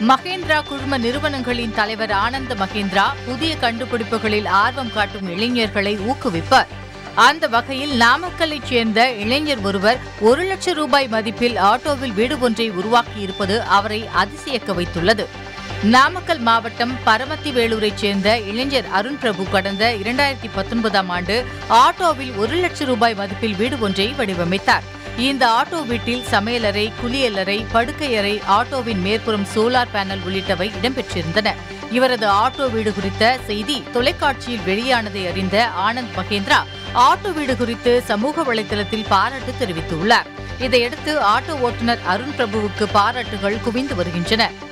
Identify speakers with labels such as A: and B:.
A: மகேந்திரா குழும நிறுவனங்களின் தலைவர் ஆனந்த மகேந்திரா புதிய கண்டுபிடிப்புகளில் ஆர்வம் காட்டும் இளைஞர்களை ஊக்குவிப்பார் அந்த வகையில் நாமக்கல்லைச் சேர்ந்த இளைஞர் ஒருவர் ஒரு லட்சம் ரூபாய் மதிப்பில் ஆட்டோவில் வீடு ஒன்றை உருவாக்கியிருப்பது அவரை அதிசயக்க வைத்துள்ளது நாமக்கல் மாவட்டம் பரமத்தி வேலூரைச் சேர்ந்த இளைஞர் அருண் பிரபு கடந்த இரண்டாயிரத்தி பத்தொன்பதாம் ஆண்டு ஆட்டோவில் ஒரு லட்சம் ரூபாய் மதிப்பில் வீடு ஒன்றை வடிவமைத்தார் இந்த ஆட்டோ வீட்டில் சமையலறை குளியலறை படுக்கையறை ஆட்டோவின் மேற்புறம் சோலார் பேனல் உள்ளிட்டவை இடம்பெற்றிருந்தன இவரது ஆட்டோ வீடு குறித்த செய்தி தொலைக்காட்சியில் வெளியானதை அறிந்த ஆனந்த் மகேந்திரா ஆட்டோ வீடு குறித்து சமூக வலைதளத்தில் பாராட்டு தெரிவித்துள்ளார் இதையடுத்து ஆட்டோ ஓட்டுநர் அருண் பிரபுவுக்கு பாராட்டுகள் குவிந்து வருகின்றன